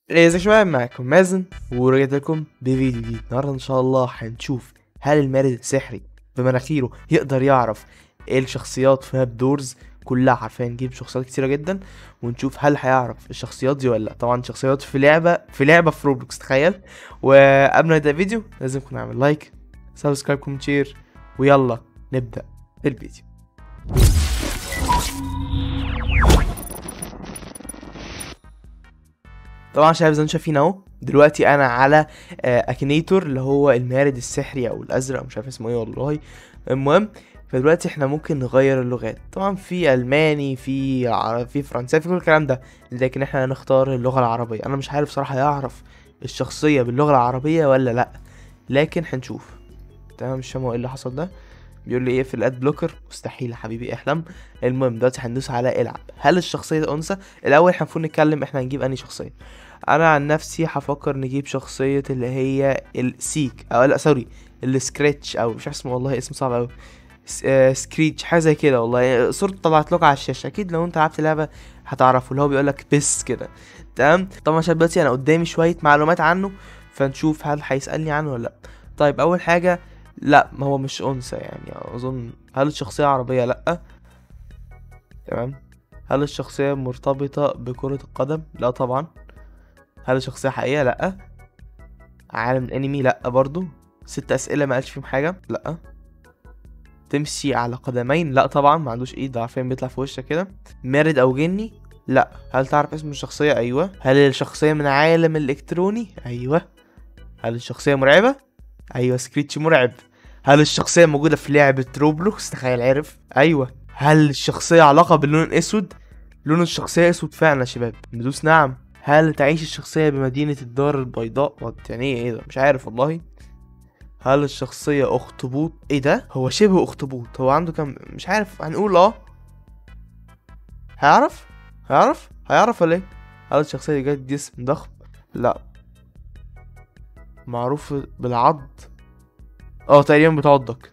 ازيك يا شباب معاكم مازن ورجعت لكم بفيديو جديد النهارده ان شاء الله هنشوف هل المارد السحري بمناخيره يقدر يعرف ايه الشخصيات في هاب دورز كلها حرفيا نجيب شخصيات كتيرة جدا ونشوف هل هيعرف الشخصيات دي ولا لا طبعا شخصيات في لعبة في لعبة في روبلوكس تخيل وقبل ما نبدأ الفيديو لازم كنا نعمل لايك سبسكرايب كومنت شير ويلا نبدأ الفيديو طبعا شباب زي ما انتم شايفين اهو دلوقتي انا على آه، اكينيتور اللي هو المارد السحري او الازرق مش عارف اسمه ايه والله المهم فدلوقتي احنا ممكن نغير اللغات طبعا في الماني في ع- في فرنساوي في كل الكلام ده لكن احنا هنختار اللغه العربيه انا مش عارف صراحه يعرف الشخصيه باللغه العربيه ولا لا لكن هنشوف تمام مش فاهم هو ايه اللي حصل ده بيقول لي ايه في الاد بلوكر مستحيل يا حبيبي احلم المهم دلوقتي هندوس على العب هل الشخصيه دي انثى الاول احنا المفروض نتكلم احنا هنجيب انهي شخصيه انا عن نفسي هفكر نجيب شخصيه اللي هي السيك او لا سوري السكريتش او مش عارف اسمه والله اسم صعب قوي سكريتش حاجه زي كده والله صورته طلعت لكم على الشاشه اكيد لو انت لعبت لعبه هتعرفه اللي هو بيقول لك بس كده تمام طبعا عشان دلوقتي انا قدامي شويه معلومات عنه فنشوف هل هيسالني عنه ولا لا طيب اول حاجه لا ما هو مش انثى يعني اظن هل الشخصيه عربيه لا تمام هل الشخصيه مرتبطه بكره القدم لا طبعا هل الشخصيه حقيقيه لا عالم الانمي لا برضو ست اسئله ما قالش فيهم حاجه لا تمشي على قدمين لا طبعا ما عندوش ايد ده عارفين بيطلع في وشك كده مارد او جني لا هل تعرف اسم الشخصيه ايوه هل الشخصيه من عالم الالكتروني ايوه هل الشخصيه مرعبه ايوه سكريتش مرعب هل الشخصيه موجوده في لعبه روبلوكس تخيل عرف ايوه هل الشخصيه علاقه باللون الاسود لون الشخصيه اسود فعلا يا شباب ندوس نعم هل تعيش الشخصيه بمدينه الدار البيضاء What؟ يعني ايه ايه ده مش عارف والله هل الشخصية أخطبوط؟ إيه ده؟ هو شبه أخطبوط، هو عنده كام؟ مش عارف، هنقول أه هيعرف؟ هيعرف؟ هيعرف ولا إيه؟ هل الشخصية دي جت جسم ضخم؟ لأ معروف بالعض؟ اه تقريبا بتعضك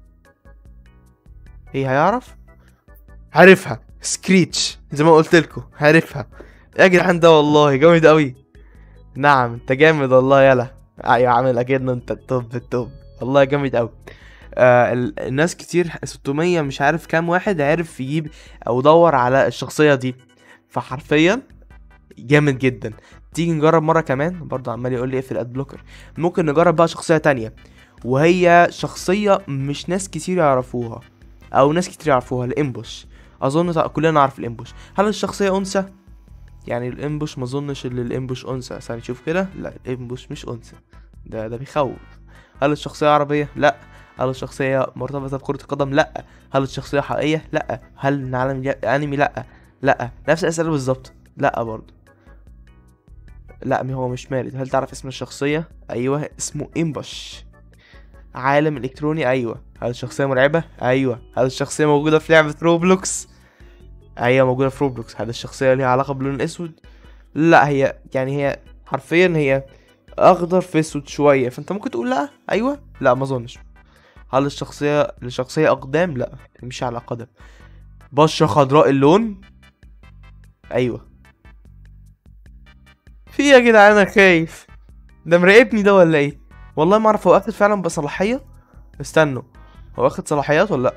ايه هيعرف؟ عارفها سكريتش زي ما قلت لكم عارفها يا جدعان ده والله جامد قوي نعم انت جامد والله يلا ايوه عامل اكيد انت التوب التوب والله جامد قوي آه ال- الناس كتير 600 مش عارف كام واحد عرف يجيب او دور على الشخصيه دي فحرفيا جامد جدا تيجي نجرب مره كمان برضه عمال يقول لي اقفل اد بلوكر ممكن نجرب بقى شخصيه تانية وهي شخصيه مش ناس كتير يعرفوها او ناس كتير يعرفوها الامبوش اظن تع- كلنا نعرف الامبوش هل الشخصيه انثى يعني الامبوش ما اظنش ان الامبوش انثى ثاني شوف كده لا الامبوش مش انثى ده ده بيخوف هل الشخصيه عربيه لا هل الشخصيه مرتبطه بكره القدم لا هل الشخصيه حقيقيه لا هل من عالم الانمي لا لا نفس الاسئله بالظبط لا برضه لا ما هو مش مارد هل تعرف اسم الشخصيه ايوه اسمه امبوش عالم الكتروني ايوه هل الشخصيه مرعبه ايوه هل الشخصيه موجوده في لعبه روبلوكس ايوه موجوده في روبلوكس هل الشخصيه ليها علاقه باللون الاسود لا هي يعني هي حرفيا هي اخضر في اسود شويه فانت ممكن تقول لا ايوه لا ما اظنش هل الشخصيه الشخصيه اقدام لا تمشي على قدم بشره خضراء اللون ايوه في إيه يا جدعان انا خايف ده مراقبني ده ولا ايه والله ما اعرف هو اخد فعلا بصلاحيه استنوا هو اخد صلاحيات ولا لا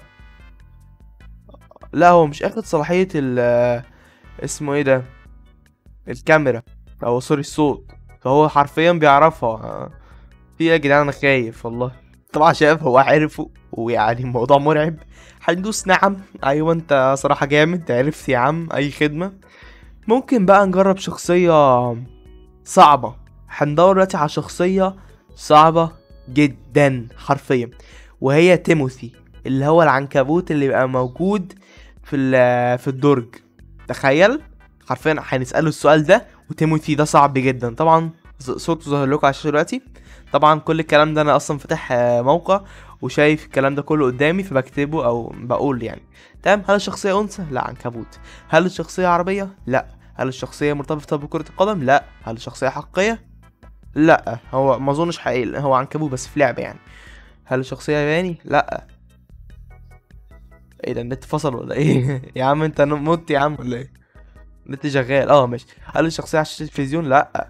لا هو مش اخد صلاحيه ال اسمه ايه ده الكاميرا او سوري الصوت فهو حرفيا بيعرفها في إيه يا جدعان انا خايف والله طبعا شايف هو عرفه ويعني الموضوع مرعب هندوس نعم ايوه انت صراحة جامد عرفت يا عم اي خدمة ممكن بقى نجرب شخصية صعبة هندور دلوقتي على شخصية صعبة جدا حرفيا وهي تيموثي اللي هو العنكبوت اللي بيبقى موجود في ال- في الدرج تخيل حرفيا هنسأله السؤال ده وتيموثي ده صعب جدا طبعا ز- صورته ظاهر لكم على الشاشة دلوقتي طبعا كل الكلام ده انا اصلا فاتح آه، موقع وشايف الكلام ده كله قدامي فبكتبه او بقول يعني تمام هل الشخصية انثى لا عنكبوت هل الشخصية عربية لا هل الشخصية مرتبطة بكرة القدم لا هل الشخصية حقيقية لا هو ما اظنش حقيقي هو عنكبوت بس في لعبة يعني هل الشخصية ياباني لا ايه ده النت فصل ولا ايه يا عم انت مت يا عم ولا ايه النت شغال اه ماشي هل الشخصية على شاشة التلفزيون لا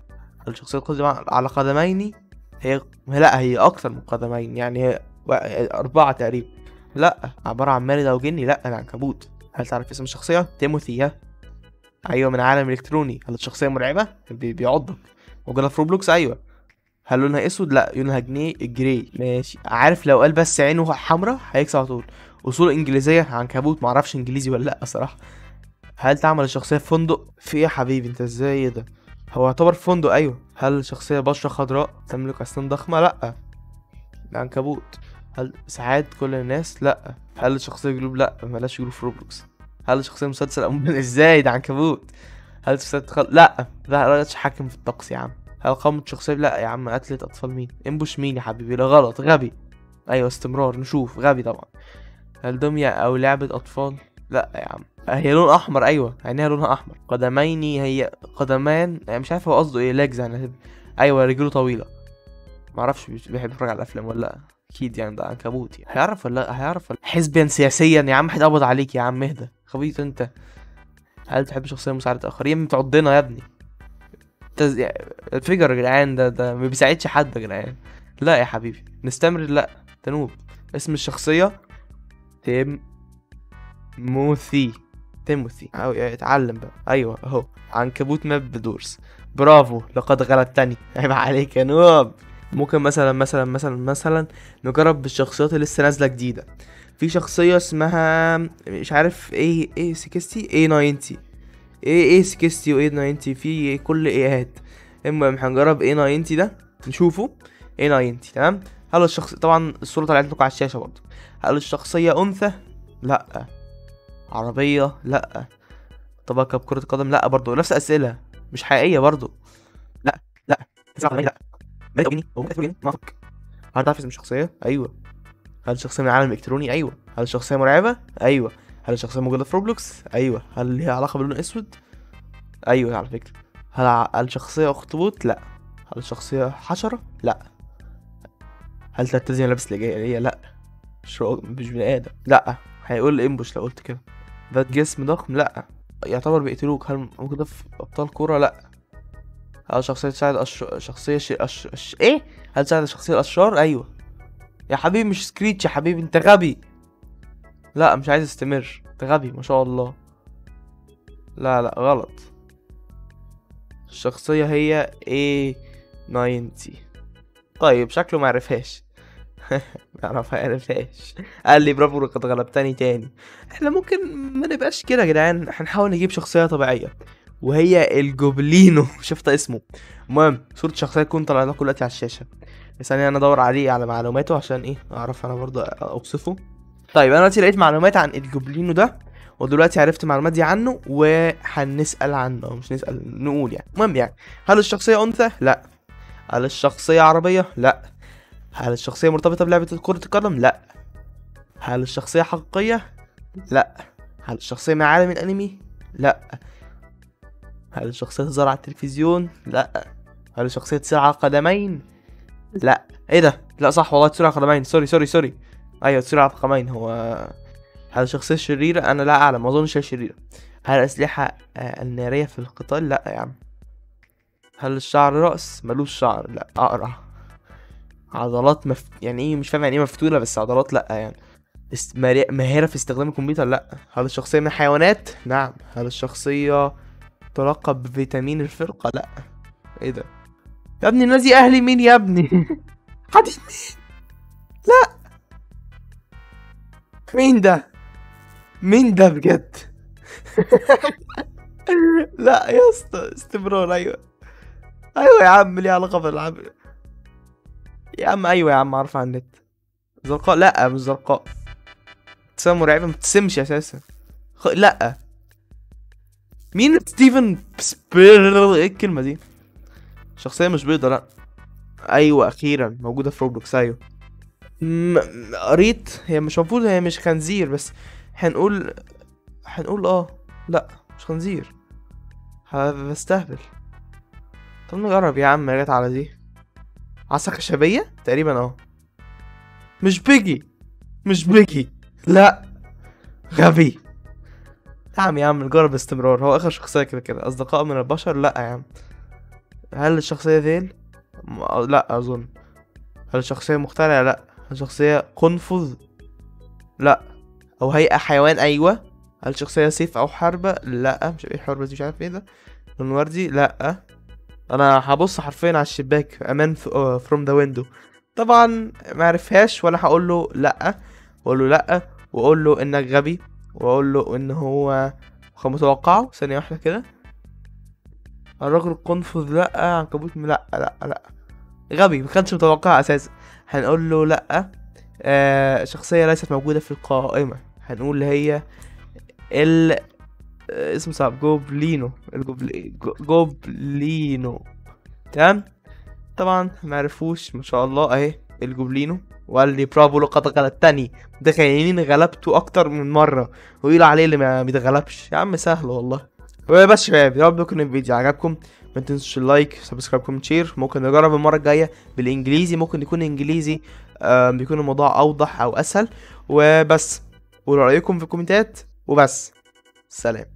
هل الشخصية القادمة على قدمين هي لا هي أكثر من قدمين يعني هي و- أربعة تقريبا لا عبارة عن مارد أو جني لا العنكبوت هل تعرف اسم الشخصية؟ تيموثي ها أيوة من عالم إلكتروني هل الشخصية مرعبة؟ بي- بيعضك موجودة في روبلوكس أيوة هل لونها أسود؟ لا لونها جني جراي ماشي عارف لو قال بس عينه حمرا هيكسب على طول أصول إنجليزية عنكبوت معرفش إنجليزي ولا لأ صراحة هل تعمل الشخصية في فندق؟ في إيه يا حبيبي أنت إزاي إيه ده؟ هو يعتبر في فندق أيوة هل الشخصية بشرة خضراء؟ تملك أسنان ضخمة؟ لأ العنكبوت هل ساعات كل الناس؟ لأ هل الشخصية جلوب؟ لأ ملاش جلوب في روبلوكس هل الشخصية مسلسل أم ازاي ده عنكبوت هل الشخصية تخل... لا لا لا تتحكم في الطقس يا عم هل قامت شخصية لا يا عم قتلت أطفال مين امبوش مين يا حبيبي لا غلط غبي أيوة استمرار نشوف غبي طبعا هل دمية أو لعبة أطفال لا يا عم هي لون أحمر أيوة عينيها لونها أحمر قدميني هي قدمان يعني مش عارف هو قصده ايه ليجز يعني أيوة رجله طويلة معرفش بيش- بيحب يتفرج على الأفلام ولا لأ أكيد يعني ده عنكبوت يعني هيعرف ولا لأ هيعرف ولا حزبيا سياسيا يا عم هيتقبض عليك يا عم اهدى خبيث انت هل تحب شخصية مساعدة آخرين بتعضنا يا ابني انت ز- يعني الفجر يا جدعان ده ده ما بيساعدش حد يا جدعان لا يا حبيبي نستمر لا تنوب اسم الشخصية تيم موثي تيموثي أو اتعلم بقى ايوه اهو عنكبوت ماب بدورس برافو لقد غلبتني عيب عليك يا نوب ممكن مثلا مثلا مثلا مثلا نجرب بالشخصيات اللي لسه نازله جديده في شخصيه اسمها مش عارف ايه ايه 60 ايه 90 ايه ايه 60 وايه 90 في كل ايهات المهم هنجرب ايه 90 ده نشوفه ايه 90 تمام هل الشخص طبعا الصوره طلعت لكم على الشاشه برضه هل الشخصيه انثى لا عربيه لا طبقة بكرة قدم لا برضه نفس الأسئلة مش حقيقية برضه لا لا تسعة وثمانين لا مالك جني هو ممكن جني ما أفك هل تعرف اسم الشخصية؟ أيوه هل الشخصية من العالم الإلكتروني؟ أيوه هل الشخصية مرعبة؟ أيوه هل الشخصية موجودة في روبلوكس؟ أيوه هل ليها علاقة باللون الأسود؟ أيوه على فكرة هل ع- هل الشخصية أخطبوط؟ لا هل الشخصية حشرة؟ لا هل تلتزم لابس لجائية؟ لا مش رو- مش بني آدم لا هيقول امبوش لو قلت كده ذات جسم ضخم لا يعتبر بيقتلوك هل موجودة في أبطال كورة؟ لأ هل شخصية تساعد أش... شخصية ش... أش... أش... إيه؟ هل تساعد الشخصية الأشرار؟ أيوه يا حبيبي مش سكريتش يا حبيبي أنت غبي لا مش عايز استمر أنت غبي ما شاء الله لا لا غلط الشخصية هي A 90 طيب شكله ما عرفهاش معرف عرفهاش قال لي برافو لقد غلبتني تاني احنا ممكن ما نبقاش كده يا جدعان هنحاول نجيب شخصية طبيعية وهي الجوبلينو شفت اسمه المهم صورة شخصية تكون طالعة لكم دلوقتي على الشاشة ثانية انا ادور عليه على معلوماته عشان ايه اعرف انا برضه اوصفه طيب انا دلوقتي لقيت معلومات عن الجوبلينو ده ودلوقتي عرفت معلومات دي عنه وهنسأل عنه أو مش نسأل نقول يعني المهم يعني هل الشخصية أنثى؟ لا هل الشخصية عربية؟ لا هل الشخصية مرتبطة بلعبة كرة القدم؟ لا هل الشخصية حقيقية؟ لا هل الشخصية من عالم الأنمي؟ لا هل الشخصية تظهر على التلفزيون؟ لا هل الشخصية تسير على قدمين؟ لا ايه ده؟ لا صح والله تسير على قدمين سوري سوري سوري ايوه تسير على قدمين هو هل الشخصية شريرة؟ أنا لا أعلم ما أظنش هي شريرة هل الأسلحة آه، النارية في القتال؟ لا يا عم هل الشعر رأس؟ ملوش شعر لا أقرع عضلات مف... يعني ايه مش فاهم يعني ايه مفتولة بس عضلات لا يعني است... ماري- ماهرة في استخدام الكمبيوتر لا هل الشخصية من الحيوانات؟ نعم هل الشخصية تلقب بفيتامين الفرقة؟ لا ايه ده؟ يا ابني نادي أهلي مين يا ابني؟ حد مين؟ لا مين ده؟ مين ده بجد؟ لا يا اسطى استمرار ايوه ايوه يا عم ليه علاقة بالالعاب يا عم ايوه يا عم عارفها على النت زرقاء لا مش زرقاء ابتسامة مرعبة ما بتبتسمش اساسا خ... لا مين ستيفن سبير ايه الكلمة دي شخصية مش بيضة لا ايوه اخيرا موجودة في روبلوكس ايوه م... م- قريت هي مش المفروض هي مش خنزير بس هنقول هنقول اه لا مش خنزير ه- بستهبل طب نجرب يا عم جت على دي عصا خشبية تقريبا اه مش بيجي مش بيجي لا غبي يا عم يا عم نجرب باستمرار هو اخر شخصية كده كده اصدقاء من البشر لا يا عم هل الشخصية ذيل م- لا اظن هل الشخصية مخترعة لا هل الشخصية قنفذ لا او هيئة حيوان ايوه هل الشخصية سيف او حربة لا مش ايه حربة دي مش عارف ايه ده لون وردي لا انا هبص حرفيا على الشباك امان فروم ذا ويندو طبعا ما عرفهاش ولا هقول له لا واقول له لا واقول له انك غبي واقول له ان هو هو متوقعه ثانيه واحده كده الرجل القنفذ لا عنكبوت م- لا لا لا غبي ما كانش متوقع اساسا هنقول له لا آه شخصيه ليست موجوده في القائمه هنقول هي ال آه، اسمه صعب جوبلينو الجوبل... جو- جوبلينو تمام طبعا ما عرفوش ما شاء الله اهي الجوبلينو وقال لي برافو لقد غلبتني متخيلين غلبته اكتر من مره ويقول عليه اللي ما بيتغلبش يا عم سهل والله وبس شباب يا رب يكون الفيديو عجبكم ما تنسوش اللايك سبسكرايب كومنت شير ممكن نجرب المره الجايه بالانجليزي ممكن يكون انجليزي آه بيكون الموضوع اوضح او اسهل وبس قولوا رايكم في الكومنتات وبس سلام